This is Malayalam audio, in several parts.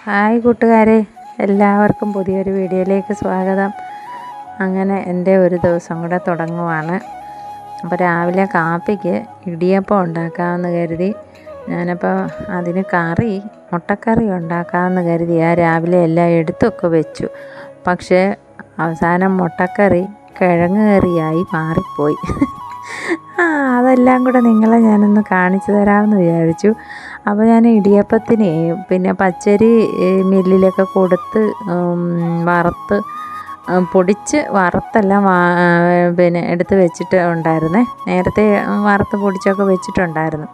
ഹായ് കൂട്ടുകാരെ എല്ലാവർക്കും പുതിയൊരു വീഡിയോയിലേക്ക് സ്വാഗതം അങ്ങനെ എൻ്റെ ഒരു ദിവസം കൂടെ തുടങ്ങുവാണ് അപ്പോൾ രാവിലെ കാപ്പിക്ക് ഇടിയപ്പം ഉണ്ടാക്കാമെന്ന് കരുതി ഞാനപ്പോൾ അതിന് കറി മുട്ടക്കറി ഉണ്ടാക്കാമെന്ന് കരുതി ആ രാവിലെ എല്ലാം എടുത്തൊക്കെ വെച്ചു പക്ഷേ അവസാനം മുട്ടക്കറി കിഴങ്ങ് കറിയായി മാറിപ്പോയി ആ അതെല്ലാം കൂടെ നിങ്ങളെ ഞാനൊന്ന് കാണിച്ചു തരാമെന്ന് വിചാരിച്ചു അപ്പോൾ ഞാൻ ഇടിയപ്പത്തിന് പിന്നെ പച്ചരി ഏ, മില്ലിലൊക്കെ കൊടുത്ത് ഉം, വറുത്ത് ഉം, പൊടിച്ച് വറുത്തെല്ലാം വാ പിന്നെ എടുത്ത് വെച്ചിട്ട് ഉണ്ടായിരുന്നേ നേരത്തെ വറുത്ത് പൊടിച്ചൊക്കെ വെച്ചിട്ടുണ്ടായിരുന്നു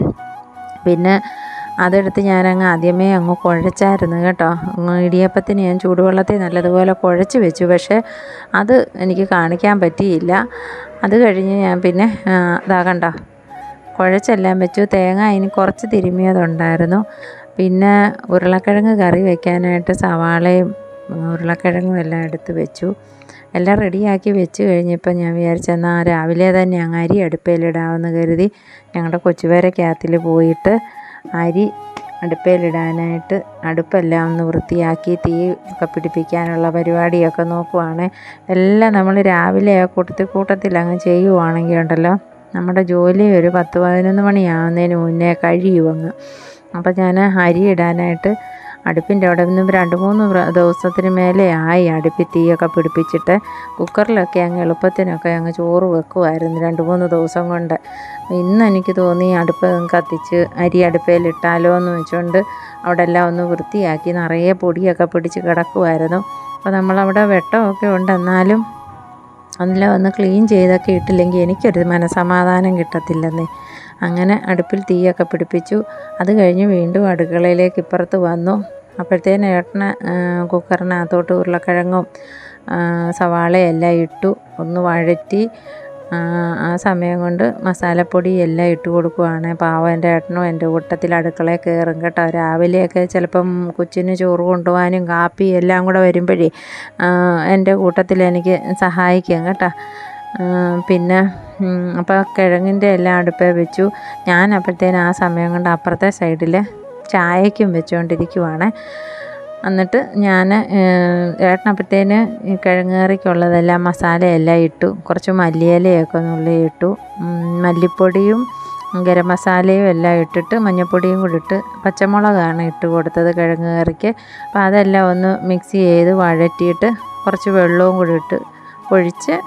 പിന്നെ അതെടുത്ത് ഞാനങ്ങ് ആദ്യമേ അങ്ങ് കുഴച്ചായിരുന്നു കേട്ടോ അങ്ങ് ഇടിയപ്പത്തിന് ഞാൻ ചൂടുവെള്ളത്തിൽ നല്ലതുപോലെ കുഴച്ച് വെച്ചു പക്ഷേ അത് എനിക്ക് കാണിക്കാൻ പറ്റിയില്ല അത് കഴിഞ്ഞ് ഞാൻ പിന്നെ ആ, ഇതാ കണ്ടോ കുഴച്ചെല്ലാം വെച്ചു തേങ്ങ അതിന് കുറച്ച് തിരുമിയതുണ്ടായിരുന്നു പിന്നെ ഉരുളക്കിഴങ്ങ് കറി വെക്കാനായിട്ട് സവാളയും ഉം, ഉരുളക്കിഴങ്ങും എല്ലാം എടുത്ത് വെച്ചു എല്ലാം റെഡിയാക്കി വെച്ച് കഴിഞ്ഞപ്പോൾ ഞാൻ വിചാരിച്ചെന്നാൽ രാവിലെ തന്നെ അങ്ങ് അരി അടുപ്പയിലിടാമെന്ന് കരുതി ഞങ്ങളുടെ കൊച്ചുപേരക്കകത്തിൽ പോയിട്ട് അരി അടുപ്പയിലിടാനായിട്ട് അടുപ്പെല്ലാം ഒന്ന് വൃത്തിയാക്കി തീ ഒക്കെ പിടിപ്പിക്കാനുള്ള പരിപാടിയൊക്കെ നോക്കുവാണ് എല്ലാം നമ്മൾ രാവിലെ ആ കൂട്ടത്തിൽ കൂട്ടത്തിൽ അങ്ങ് ചെയ്യുവാണെങ്കിൽ ഉണ്ടല്ലോ നമ്മുടെ ജോലി ഒരു പത്ത് പതിനൊന്ന് മണിയാവുന്നതിന് മുന്നേ കഴിയും അങ്ങ് അപ്പം ഞാൻ അരി ഇടാനായിട്ട് അടുപ്പിൻ്റെ അവിടെ നിന്ന് രണ്ട് മൂന്ന് പ്ര- ദിവസത്തിന് മേലെ ആയി അടുപ്പിൽ തീയൊക്കെ പിടിപ്പിച്ചിട്ട് കുക്കറിലൊക്കെ അങ്ങ് എളുപ്പത്തിനൊക്കെ അങ്ങ് ചോറ് വെക്കുമായിരുന്നു രണ്ട് മൂന്ന് ദിവസം കൊണ്ട് ഇന്ന് എനിക്ക് തോന്നി അടുപ്പ് കത്തിച്ച് അരി അടുപ്പയിലിട്ടാലോ എന്ന് വെച്ചുകൊണ്ട് അവിടെ എല്ലാം ഒന്ന് വൃത്തിയാക്കി നിറയെ പൊടിയൊക്കെ പിടിച്ച് കിടക്കുമായിരുന്നു അപ്പോൾ നമ്മളവിടെ വെട്ടമൊക്കെ ഉണ്ട് എന്നാലും അതെല്ലാം ഒന്ന് ക്ലീൻ ചെയ്തൊക്കെ ഇട്ടില്ലെങ്കിൽ എനിക്കൊരു മനസമാധാനം കിട്ടത്തില്ലെന്നേ അങ്ങനെ അടുപ്പിൽ തീയൊക്കെ പിടിപ്പിച്ചു അത് കഴിഞ്ഞ് വീണ്ടും അടുക്കളയിലേക്ക് ഇപ്പുറത്ത് വന്നു അപ്പോഴത്തേന് ഏട്ടന് ആ, കുക്കറിനകത്തോട്ട് ഉരുളക്കിഴങ്ങും ആ, സവാളയും എല്ലാം ഇട്ടു ഒന്ന് വഴറ്റി ആ, ആ സമയം കൊണ്ട് മസാലപ്പൊടി എല്ലാം ഇട്ട് കൊടുക്കുവാണ് പാവം എൻ്റെ ഏട്ടനും എൻ്റെ കൂട്ടത്തിൽ അടുക്കളയിൽ കയറും കേട്ടോ രാവിലെയൊക്കെ ചിലപ്പം കൊച്ചിന് ചോറ് കൊണ്ടുപോകാനും കാപ്പി എല്ലാം കൂടെ വരുമ്പോഴേ ആ, എൻ്റെ കൂട്ടത്തിൽ എനിക്ക് സഹായിക്കും കേട്ടോ ആ, പിന്നെ അപ്പോൾ കിഴങ്ങിൻ്റെ എല്ലാം അടുപ്പേ വെച്ചു ഞാൻ അപ്പോഴത്തേനും ആ സമയം കൊണ്ട് അപ്പുറത്തെ സൈഡിൽ ചായയ്ക്കും വെച്ചുകൊണ്ടിരിക്കുവാണ് എന്നിട്ട് ഞാൻ ഏട്ടനപ്പോഴത്തേന് ഈ കിഴങ്ങ് കറിക്കുള്ളതെല്ലാം മസാലയെല്ലാം ഇട്ടു കുറച്ച് മല്ലിയിലയൊക്കെ നുള്ളി ഇട്ടു ഉം, മല്ലിപ്പൊടിയും ഗരം മസാലയും എല്ലാം ഇട്ടിട്ട് മഞ്ഞൾപ്പൊടിയും കൂടി ഇട്ട് പച്ചമുളകാണ് ഇട്ട് കൊടുത്തത് കിഴങ്ങ് കറിക്ക് അപ്പോൾ അതെല്ലാം ഒന്ന് മിക്സ് ചെയ്ത് വഴറ്റിയിട്ട് കുറച്ച് വെള്ളവും കൂടി ഇട്ട് ഒഴിച്ച്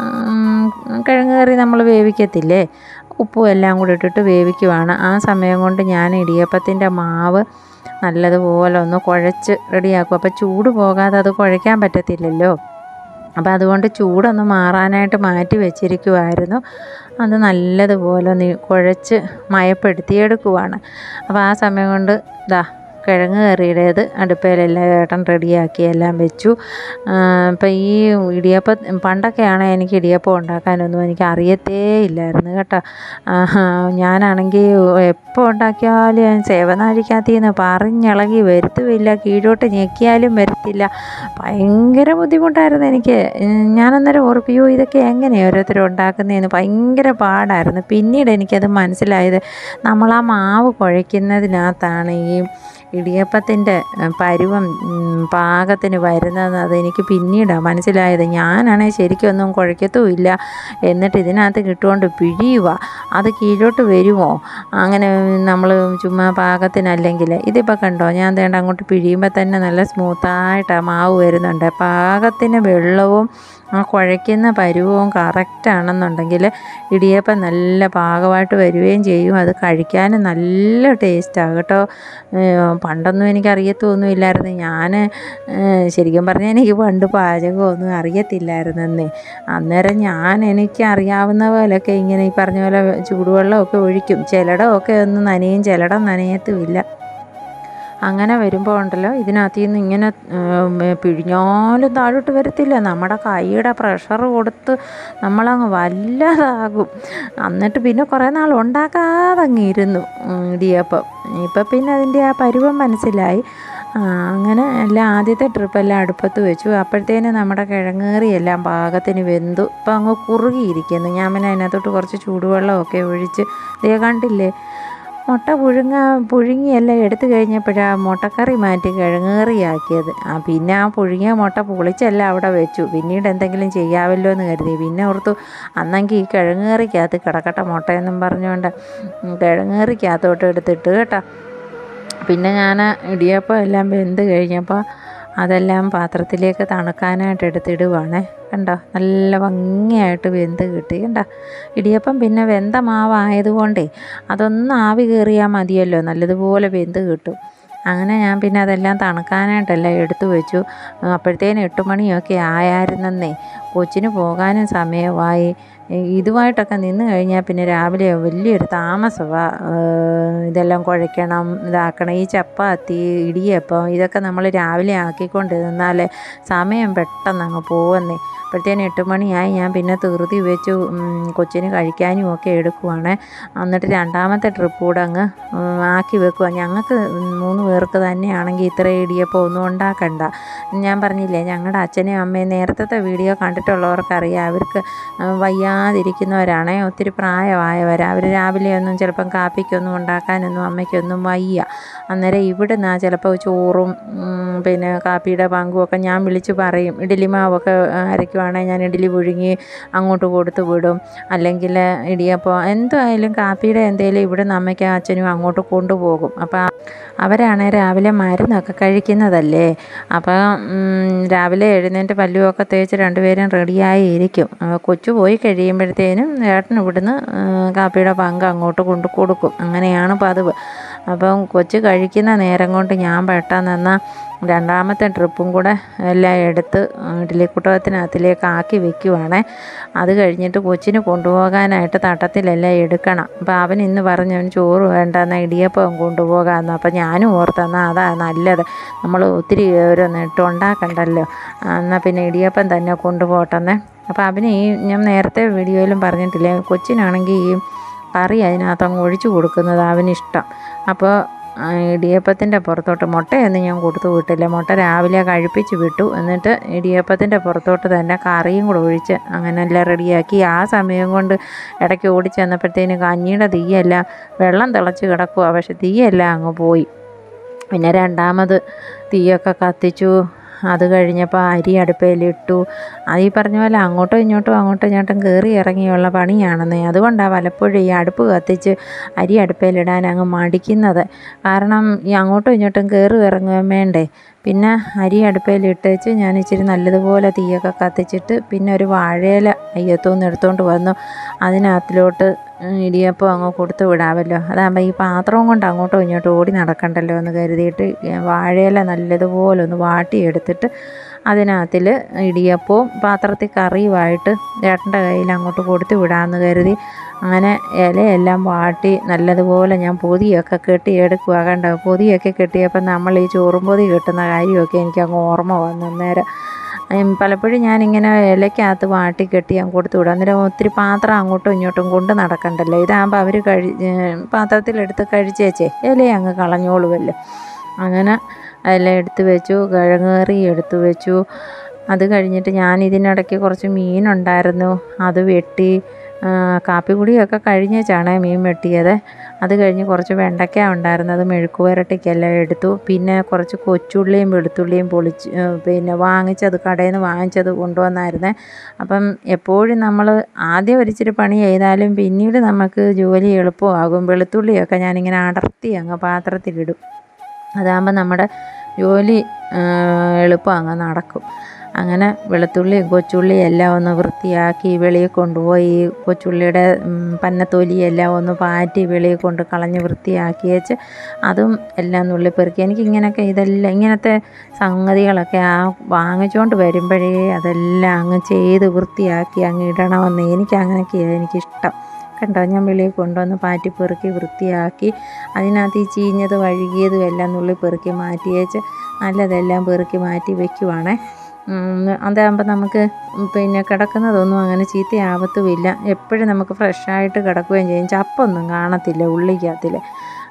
ഉം, കിഴങ്ങ് കറി നമ്മൾ വേവിക്കത്തില്ലേ ഉപ്പും എല്ലാം കൂടി ഇട്ടിട്ട് വേവിക്കുവാണ് ആ സമയം കൊണ്ട് ഞാൻ ഇടിയപ്പത്തിൻ്റെ മാവ് നല്ലതുപോലെ ഒന്ന് കുഴച്ച് റെഡിയാക്കും അപ്പോൾ ചൂട് പോകാതെ അത് കുഴയ്ക്കാൻ പറ്റത്തില്ലല്ലോ അപ്പോൾ അതുകൊണ്ട് ചൂടൊന്ന് മാറാനായിട്ട് മാറ്റി വെച്ചിരിക്കുമായിരുന്നു അത് നല്ലതുപോലെ ഒന്ന് കുഴച്ച് മയപ്പെടുത്തിയെടുക്കുവാണ് അപ്പോൾ ആ സമയം കൊണ്ട് ഇതാ കിഴങ്ങ് കറിയുടേത് അടുപ്പയിലെല്ലാം ഏട്ടൻ റെഡിയാക്കി എല്ലാം വെച്ചു അപ്പോൾ ഈ ഇടിയപ്പം പണ്ടൊക്കെയാണ് എനിക്ക് ഇടിയപ്പം ഉണ്ടാക്കാനൊന്നും എനിക്ക് അറിയത്തേ ഇല്ലായിരുന്നു കേട്ടോ ആഹാ, ഞാനാണെങ്കിൽ എപ്പോൾ ഉണ്ടാക്കിയാലും ഞാൻ സേവനാഴിക്കകത്ത് നിന്ന് പറഞ്ഞിളകി വരുത്തുമില്ല കീഴോട്ട് ഞെക്കിയാലും വരത്തില്ല ഭയങ്കര ബുദ്ധിമുട്ടായിരുന്നു എനിക്ക് ഉം, ഞാനന്നേരം ഓർപ്പിയോ ഇതൊക്കെ എങ്ങനെയാണ് ഓരോരുത്തരും ഉണ്ടാക്കുന്നതെന്ന് ഭയങ്കര പാടായിരുന്നു പിന്നീട് എനിക്കത് മനസ്സിലായത് നമ്മൾ ആ മാവ് കുഴയ്ക്കുന്നതിനകത്താണ് ഈ ഇടിയപ്പത്തിൻ്റെ ഏ, പരുവം ഉം, പാകത്തിന് വരുന്നത് അതെനിക്ക് പിന്നീടാണ് മനസ്സിലായത് ഞാനാണെങ്കിൽ ശരിക്കും ഒന്നും കുഴയ്ക്കത്തുമില്ല എന്നിട്ട് ഇതിനകത്ത് കിട്ടുകൊണ്ട് പിഴിയുക അത് കീഴോട്ട് വരുമോ അങ്ങനെ നമ്മൾ ചുമ്മാ പാകത്തിനല്ലെങ്കിൽ ഇതിപ്പോൾ കണ്ടോ ഞാൻ വേണ്ട അങ്ങോട്ട് പിഴിയുമ്പോൾ തന്നെ നല്ല സ്മൂത്തായിട്ട് ആ മാവ് വരുന്നുണ്ട് പാകത്തിന് വെള്ളവും ആ കുഴയ്ക്കുന്ന പരുവവും കറക്റ്റാണെന്നുണ്ടെങ്കിൽ ഇടിയപ്പം നല്ല പാകമായിട്ട് വരികയും ചെയ്യും അത് കഴിക്കാനും നല്ല ടേസ്റ്റാണ് കേട്ടോ ഏഹ് പണ്ടൊന്നും എനിക്ക് അറിയത്തൊന്നുമില്ലായിരുന്നു ഞാൻ ശരിക്കും പറഞ്ഞാൽ എനിക്ക് പണ്ട് പാചകമൊന്നും അറിയത്തില്ലായിരുന്നെന്നേ അന്നേരം ഞാൻ എനിക്ക് അറിയാവുന്ന പോലെയൊക്കെ ഇങ്ങനെ ഈ പറഞ്ഞ പോലെ ചൂടുവെള്ളമൊക്കെ ഒഴിക്കും ചിലടമൊക്കെ ഒന്ന് നനയും ചിലടം നനയത്തുമില്ല അങ്ങനെ വരുമ്പോൾ ഉണ്ടല്ലോ ഇതിനകത്ത് നിന്ന് ഇങ്ങനെ ഉം, പിഴിഞ്ഞാലും താഴോട്ട് വരത്തില്ല നമ്മുടെ കൈയുടെ പ്രഷർ കൊടുത്ത് നമ്മളങ്ങ് വല്ലാതാകും എന്നിട്ട് പിന്നെ കുറേ നാൾ ഉണ്ടാക്കാതെ അങ്ങ് ഇരുന്നു ഉം, ഇടിയപ്പം ഇപ്പം പിന്നെ അതിൻ്റെ ആ പരുവം മനസ്സിലായി ആ, അങ്ങനെ എല്ലാം ആദ്യത്തെ ട്രിപ്പെല്ലാം അടുപ്പത്ത് വെച്ചു അപ്പോഴത്തേന് നമ്മുടെ കിഴങ്ങ് കറി എല്ലാം പാകത്തിന് വെന്തു ഇപ്പം അങ്ങ് കുറുകിയിരിക്കുന്നു ഞാൻ പിന്നെ അതിനകത്തോട്ട് കുറച്ച് ചൂടുവെള്ളമൊക്കെ ഒഴിച്ച് ഇതേ കണ്ടില്ലേ മുട്ട പുഴുങ്ങ പുഴുങ്ങിയെല്ലാം എടുത്തു കഴിഞ്ഞപ്പോഴാണ് മുട്ടക്കറി മാറ്റി കിഴങ്ങേറിയാക്കിയത് ആ പിന്നെ ആ പുഴുങ്ങിയ മുട്ട പൊളിച്ചെല്ലാം അവിടെ വെച്ചു പിന്നീട് എന്തെങ്കിലും ചെയ്യാമല്ലോ എന്ന് കരുതി പിന്നെ ഓർത്തു അന്നെങ്കിൽ ഈ കിഴങ്ങേറിക്കകത്ത് കിടക്കട്ടെ മുട്ടയെന്നും പറഞ്ഞുകൊണ്ട് കിഴങ്ങേറിക്കകത്തോട്ട് എടുത്തിട്ട് കേട്ടോ പിന്നെ ഞാൻ ഇടിയപ്പം എല്ലാം വെന്ത് കഴിഞ്ഞപ്പോൾ അതെല്ലാം പാത്രത്തിലേക്ക് തണുക്കാനായിട്ട് എടുത്തിടുവാണേ കണ്ടോ നല്ല ഭംഗിയായിട്ട് വെന്ത് കിട്ടി കണ്ടോ ഇടിയപ്പം പിന്നെ വെന്ത മാവായതുകൊണ്ടേ അതൊന്ന് ആവി കയറിയാൽ മതിയല്ലോ നല്ലതുപോലെ വെന്ത് കിട്ടും അങ്ങനെ ഞാൻ പിന്നെ അതെല്ലാം തണുക്കാനായിട്ടെല്ലാം എടുത്തു വെച്ചു അപ്പോഴത്തേനും എട്ട് മണിയൊക്കെ ആയായിരുന്നെന്നേ കൊച്ചിന് പോകാനും സമയമായി ഇതുമായിട്ടൊക്കെ നിന്ന് കഴിഞ്ഞാൽ പിന്നെ രാവിലെ വലിയൊരു താമസമാണ് ഇതെല്ലാം കുഴയ്ക്കണം ഇതാക്കണം ഈ ചപ്പാത്തി ഇടിയപ്പം ഇതൊക്കെ നമ്മൾ രാവിലെ ആക്കിക്കൊണ്ട് നിന്നാൽ സമയം പെട്ടെന്ന് അങ്ങ് പോവുന്നേ അപ്പോഴത്തേനും എട്ട് മണിയായി ഞാൻ പിന്നെ ധൃതി വെച്ചു കൊച്ചിന് കഴിക്കാനും ഒക്കെ എടുക്കുവാണ് എന്നിട്ട് രണ്ടാമത്തെ ട്രിപ്പ് കൂടെ അങ്ങ് ആക്കി വെക്കുക ഞങ്ങൾക്ക് മൂന്ന് പേർക്ക് തന്നെയാണെങ്കിൽ ഇത്ര ഇടിയപ്പം ഒന്നും ഉണ്ടാക്കണ്ട ഞാൻ പറഞ്ഞില്ലേ ഞങ്ങളുടെ അച്ഛനെയും അമ്മയും നേരത്തെ വീഡിയോ കണ്ടിട്ടുള്ളവർക്കറിയാം അവർക്ക് വയ്യാതിരിക്കുന്നവരാണേ ഒത്തിരി പ്രായമായവർ അവർ രാവിലെ ഒന്നും ചിലപ്പം കാപ്പിക്കൊന്നും ഉണ്ടാക്കാനൊന്നും അമ്മയ്ക്കൊന്നും വയ്യ അന്നേരം ഇവിടുന്ന് ചിലപ്പോൾ ചോറും പിന്നെ കാപ്പിയുടെ പങ്കും ഒക്കെ ഞാൻ വിളിച്ച് പറയും ഇഡ്ഡലി മാവൊക്കെ അരയ്ക്കുവാണെങ്കിൽ ഞാൻ ഇഡ്ഡലി പുഴുങ്ങി അങ്ങോട്ട് കൊടുത്തു വിടും അല്ലെങ്കിൽ ഇടിയപ്പം എന്തായാലും കാപ്പിയുടെ എന്തെങ്കിലും ഇവിടുന്ന് അമ്മയ്ക്കും അച്ഛനും അങ്ങോട്ട് കൊണ്ടുപോകും അപ്പോൾ അവരാണേ രാവിലെ മരുന്നൊക്കെ കഴിക്കുന്നതല്ലേ അപ്പോൾ രാവിലെ എഴുന്നേറ്റ് പല്ലുമൊക്കെ തേച്ച് രണ്ടുപേരും റെഡിയായി ഇരിക്കും കൊച്ചു പോയി കഴിയുമ്പോഴത്തേനും ഏട്ടൻ ഇവിടുന്ന് കാപ്പിയുടെ പങ്ക് അങ്ങോട്ട് കൊണ്ടു കൊടുക്കും അങ്ങനെയാണ് പതിവ് അപ്പം കൊച്ച് കഴിക്കുന്ന നേരം കൊണ്ട് ഞാൻ പെട്ടെന്ന് രണ്ടാമത്തെ ട്രിപ്പും കൂടെ എല്ലാം എടുത്ത് ഇഡ്ഡലിക്കുട്ടകത്തിനകത്തിലേക്ക് ആക്കി വെക്കുവാണേ അത് കഴിഞ്ഞിട്ട് കൊച്ചിന് കൊണ്ടുപോകാനായിട്ട് തട്ടത്തിലെല്ലാം എടുക്കണം അപ്പോൾ അവൻ ഇന്ന് പറഞ്ഞു അവൻ ചോറ് വേണ്ട എന്നാൽ ഇടിയപ്പം കൊണ്ടുപോകാമെന്ന് അപ്പോൾ ഞാനും ഓർത്തെന്നാൽ അതാ നല്ലത് നമ്മൾ ഒത്തിരി ഓരോന്ന് ഇട്ട് ഉണ്ടാക്കണ്ടല്ലോ എന്നാൽ പിന്നെ ഇടിയപ്പം തന്നെ കൊണ്ടുപോട്ടെന്നേ അപ്പോൾ അവന് ഈ ഞാൻ നേരത്തെ വീഡിയോയിലും പറഞ്ഞിട്ടില്ലേ കൊച്ചിനാണെങ്കിൽ ഈ കറി അതിനകത്ത് അങ്ങ് ഒഴിച്ചു കൊടുക്കുന്നത് അവനിഷ്ടം അപ്പോൾ ഇടിയപ്പത്തിൻ്റെ പുറത്തോട്ട് മുട്ടയൊന്നും ഞാൻ കൊടുത്തു വിട്ടില്ല മുട്ട രാവിലെ കഴിപ്പിച്ച് വിട്ടു എന്നിട്ട് ഇടിയപ്പത്തിൻ്റെ പുറത്തോട്ട് തന്നെ കറിയും കൂടെ ഒഴിച്ച് അങ്ങനെ എല്ലാം റെഡിയാക്കി ആ സമയം കൊണ്ട് ഇടയ്ക്ക് ഓടി ചെന്നപ്പോഴത്തേന് കഞ്ഞിയുടെ തീയെല്ലാം വെള്ളം തിളച്ച് കിടക്കുക പക്ഷെ തീയെല്ലാം അങ്ങ് പോയി പിന്നെ രണ്ടാമത് തീയൊക്കെ കത്തിച്ചു അത് കഴിഞ്ഞപ്പോൾ അരി അടുപ്പയിലിട്ടു അത് ഈ പറഞ്ഞ പോലെ അങ്ങോട്ടും ഇങ്ങോട്ടും അങ്ങോട്ടും ഇങ്ങോട്ടും കയറി ഇറങ്ങിയുള്ള പണിയാണെന്നേ അതുകൊണ്ടാണ് പലപ്പോഴും ഈ അടുപ്പ് കത്തിച്ച് അരി അടുപ്പയിലിടാൻ അങ്ങ് മടിക്കുന്നത് കാരണം ഈ അങ്ങോട്ടും ഇങ്ങോട്ടും കയറി ഇറങ്ങുകയും വേണ്ടേ പിന്നെ അരി അടുപ്പയിലിട്ടേച്ച് ഞാൻ ഇച്ചിരി നല്ലതുപോലെ തീയൊക്കെ കത്തിച്ചിട്ട് പിന്നെ ഒരു വാഴയില അയ്യത്തുനിന്ന് എടുത്തുകൊണ്ട് വന്നു അതിനകത്തിലോട്ട് ഇടിയപ്പം അങ്ങ് കൊടുത്തു വിടാമല്ലോ അതാകുമ്പോൾ ഈ പാത്രവും കൊണ്ട് അങ്ങോട്ടും ഇങ്ങോട്ടും ഓടി നടക്കണ്ടല്ലോ എന്ന് കരുതിയിട്ട് വാഴയില നല്ലതുപോലെ ഒന്ന് വാട്ടിയെടുത്തിട്ട് അതിനകത്തിൽ ഇടിയപ്പവും പാത്രത്തിൽ കറിയുമായിട്ട് ചേട്ടൻ്റെ കയ്യിൽ അങ്ങോട്ട് കൊടുത്തു വിടാമെന്ന് കരുതി അങ്ങനെ ഇലയെല്ലാം വാട്ടി നല്ലതുപോലെ ഞാൻ പൊതിയൊക്കെ കെട്ടിയെടുക്കുക കണ്ടോ പൊതിയൊക്കെ കെട്ടിയപ്പോൾ നമ്മൾ ഈ ചോറും പൊതി കെട്ടുന്ന കാര്യമൊക്കെ എനിക്ക് അങ്ങ് ഓർമ്മ വന്നു അന്നേരം പലപ്പോഴും ഞാനിങ്ങനെ ഇലയ്ക്കകത്ത് വാട്ടി കെട്ടി ഞാൻ കൊടുത്തു വിടും അന്നേരം ഒത്തിരി പാത്രം അങ്ങോട്ടും ഇങ്ങോട്ടും കൊണ്ട് നടക്കണ്ടല്ലോ ഇതാകുമ്പോൾ അവർ കഴി പാത്രത്തിലെടുത്ത് കഴിച്ചേച്ചേ ഇല അങ്ങ് കളഞ്ഞോളുമല്ലോ അങ്ങനെ അതെല്ലാം എടുത്ത് വെച്ചു കിഴങ്ങ് കറി എടുത്തു വെച്ചു അത് കഴിഞ്ഞിട്ട് ഞാൻ ഇതിനിടയ്ക്ക് കുറച്ച് മീനുണ്ടായിരുന്നു അത് വെട്ടി കാപ്പിക്കുടിയൊക്കെ കഴിഞ്ഞേച്ചാണ് മീൻ വെട്ടിയത് അത് കഴിഞ്ഞ് കുറച്ച് വെണ്ടയ്ക്ക ഉണ്ടായിരുന്നു അത് മെഴുക്ക് പുരട്ടിക്കെല്ലാം എടുത്തു പിന്നെ കുറച്ച് കൊച്ചുള്ളിയും വെളുത്തുള്ളിയും പൊളിച്ച് പിന്നെ വാങ്ങിച്ചത് കടയിൽ നിന്ന് വാങ്ങിച്ചത് കൊണ്ടുവന്നായിരുന്നേ അപ്പം എപ്പോഴും നമ്മൾ ആദ്യം ഒരിച്ചിരി പണി ചെയ്താലും പിന്നീട് നമുക്ക് ജോലി എളുപ്പമാകും വെളുത്തുള്ളിയൊക്കെ ഞാനിങ്ങനെ അടർത്തി അങ്ങ് പാത്രത്തിലിടും അതാകുമ്പോൾ നമ്മുടെ ജോലി എളുപ്പം അങ്ങ് നടക്കും അങ്ങനെ വെളുത്തുള്ളിയും കൊച്ചുള്ളിയും എല്ലാം ഒന്ന് വൃത്തിയാക്കി വെളിയിൽ കൊണ്ടുപോയി കൊച്ചുള്ളിയുടെ പന്നത്തൊലി എല്ലാം ഒന്ന് പാറ്റി വെളിയിൽ കൊണ്ട് കളഞ്ഞ് വൃത്തിയാക്കി വെച്ച് അതും എല്ലാം നുള്ളിപ്പെറുക്കി എനിക്ക് ഇങ്ങനെയൊക്കെ ഇതെല്ലാം ഇങ്ങനത്തെ സംഗതികളൊക്കെ ആ വാങ്ങിച്ചുകൊണ്ട് വരുമ്പോഴേ അതെല്ലാം അങ്ങ് ചെയ്ത് വൃത്തിയാക്കി അങ്ങ് ഇടണമെന്ന് എനിക്ക് അങ്ങനെയൊക്കെയാണ് എനിക്കിഷ്ടം കണ്ടോ ഞാൻ വെളിയിൽ കൊണ്ടുവന്ന് പാറ്റി പെറുക്കി വൃത്തിയാക്കി അതിനകത്ത് ഈ ചീഞ്ഞത് വഴുകിയതും എല്ലാം നുള്ളി പെറുക്കി മാറ്റി വെച്ച് നല്ലതെല്ലാം പെറുക്കി മാറ്റി വയ്ക്കുവാണേ അതാകുമ്പോൾ നമുക്ക് പിന്നെ കിടക്കുന്നതൊന്നും അങ്ങനെ ചീത്തയാവത്തുമില്ല എപ്പോഴും നമുക്ക് ഫ്രഷായിട്ട് കിടക്കുകയും ചെയ്യും ചപ്പൊന്നും കാണത്തില്ല ഉള്ളിക്കകത്തിൽ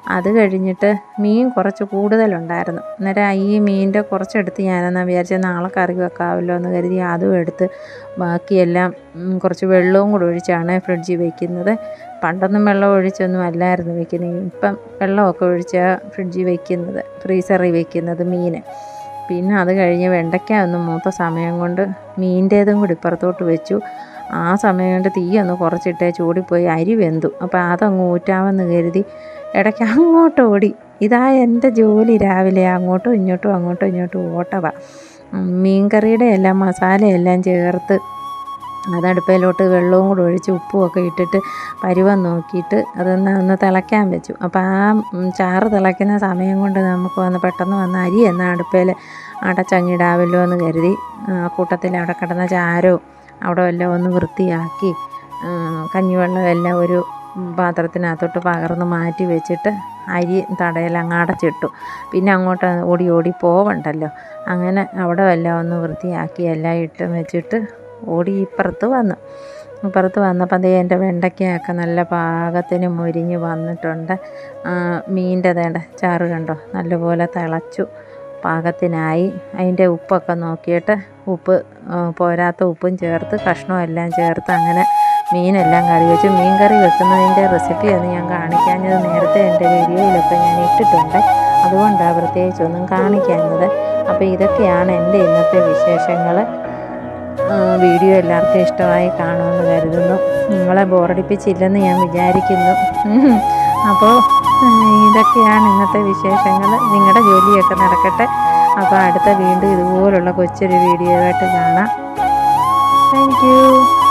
അത് കഴിഞ്ഞിട്ട് മീൻ കുറച്ച് കൂടുതലുണ്ടായിരുന്നു അന്നേരം ഈ മീനിൻ്റെ കുറച്ചെടുത്ത് ഞാനെന്നാ വിചാരിച്ച നാളെ കറി വെക്കാമല്ലോ എന്ന് കരുതി അതും എടുത്ത് ബാക്കിയെല്ലാം ഉം, കുറച്ച് വെള്ളവും കൂടെ ഒഴിച്ചാണ് ഫ്രിഡ്ജിൽ വയ്ക്കുന്നത് പണ്ടൊന്നും വെള്ളം ഒഴിച്ചൊന്നും അല്ലായിരുന്നു വെക്കുന്നത് ഇപ്പം വെള്ളമൊക്കെ ഒഴിച്ചാണ് ഫ്രിഡ്ജിൽ വയ്ക്കുന്നത് ഫ്രീസറിൽ വയ്ക്കുന്നത് മീൻ പിന്നെ അത് കഴിഞ്ഞ് വെണ്ടയ്ക്ക ഒന്ന് മൂത്ത സമയം കൊണ്ട് മീൻ്റേതും കൂടി ഇപ്പുറത്തോട്ട് വെച്ചു ആ സമയം കൊണ്ട് തീ ഒന്ന് കുറച്ചിട്ടേ ചൂടിപ്പോയി അരി വെന്തു അപ്പോൾ അതങ്ങ് ഊറ്റാമെന്ന് കരുതി ഇടയ്ക്ക് അങ്ങോട്ട് ഓടി ഇതാ എൻ്റെ ജോലി രാവിലെ അങ്ങോട്ടും ഇങ്ങോട്ടും അങ്ങോട്ടും ഇങ്ങോട്ടും ഓട്ടവാ ഉം, മീൻകറിയുടെ എല്ലാം മസാലയെല്ലാം ചേർത്ത് അതടുപ്പയിലോട്ട് വെള്ളവും കൂടെ ഒഴിച്ച് ഉപ്പും ഒക്കെ ഇട്ടിട്ട് പരുവം നോക്കിയിട്ട് അതൊന്ന് ഒന്ന് തിളയ്ക്കാൻ വെച്ചു അപ്പോൾ ആ ഉം, ചാറ് തിളയ്ക്കുന്ന സമയം കൊണ്ട് നമുക്ക് വന്ന് പെട്ടെന്ന് വന്ന് അരി എന്ന അടുപ്പയിൽ അടച്ചങ്ങിടാവല്ലോ എന്ന് കരുതി ആ കൂട്ടത്തിൽ അവിടെ കിടന്ന ചാരവും അവിടെ എല്ലാം ഒന്ന് വൃത്തിയാക്കി ഉം, കഞ്ഞിവെള്ളം എല്ലാം ഒരു പാത്രത്തിനകത്തോട്ട് പകർന്ന് മാറ്റി വെച്ചിട്ട് അരി തടയിൽ അങ്ങ് അടച്ചിട്ടു പിന്നെ അങ്ങോട്ട് ഓടി ഓടി പോവണ്ടല്ലോ അങ്ങനെ അവിടെ എല്ലാം ഒന്ന് വൃത്തിയാക്കി എല്ലാം ഇട്ട് വെച്ചിട്ട് ഓടി ഇപ്പുറത്ത് വന്നു ഇപ്പുറത്ത് വന്നപ്പോൾ അതേ എൻ്റെ വെണ്ടയ്ക്കയൊക്കെ നല്ല പാകത്തിന് മുരിഞ്ഞ് വന്നിട്ടുണ്ട് മീൻ്റെ തേണ്ട ചാറ് കണ്ടോ നല്ലപോലെ തിളച്ചു പാകത്തിനായി അതിൻ്റെ ഉപ്പൊക്കെ നോക്കിയിട്ട് ഉപ്പ് ആ, പോരാത്ത ഉപ്പും ചേർത്ത് കഷ്ണവും എല്ലാം ചേർത്ത് അങ്ങനെ മീനെല്ലാം കറി വെച്ചു മീൻ കറി വെക്കുന്നതിൻ്റെ റെസിപ്പി ഒന്ന് ഞാൻ കാണിക്കാഞ്ഞത് നേരത്തെ എൻ്റെ വീഡിയോയിലൊക്കെ ഞാൻ ഇട്ടിട്ടുണ്ട് അതുകൊണ്ടാണ് പ്രത്യേകിച്ചൊന്നും കാണിക്കാഞ്ഞത് അപ്പോൾ ഇതൊക്കെയാണ് എൻ്റെ ഇന്നത്തെ വിശേഷങ്ങൾ വീഡിയോ എല്ലാവർക്കും ഇഷ്ടമായി കാണുമെന്ന് കരുതുന്നു നിങ്ങളെ ബോറടിപ്പിച്ചില്ലെന്ന് ഞാൻ വിചാരിക്കുന്നു ഉം. അപ്പോൾ ഉം, ഇതൊക്കെയാണ് ഇന്നത്തെ വിശേഷങ്ങൾ നിങ്ങളുടെ ജോലിയൊക്കെ നടക്കട്ടെ അപ്പോൾ അടുത്ത വീണ്ടും ഇതുപോലുള്ള കൊച്ചൊരു വീഡിയോ ആയിട്ട് കാണാം താങ്ക് യു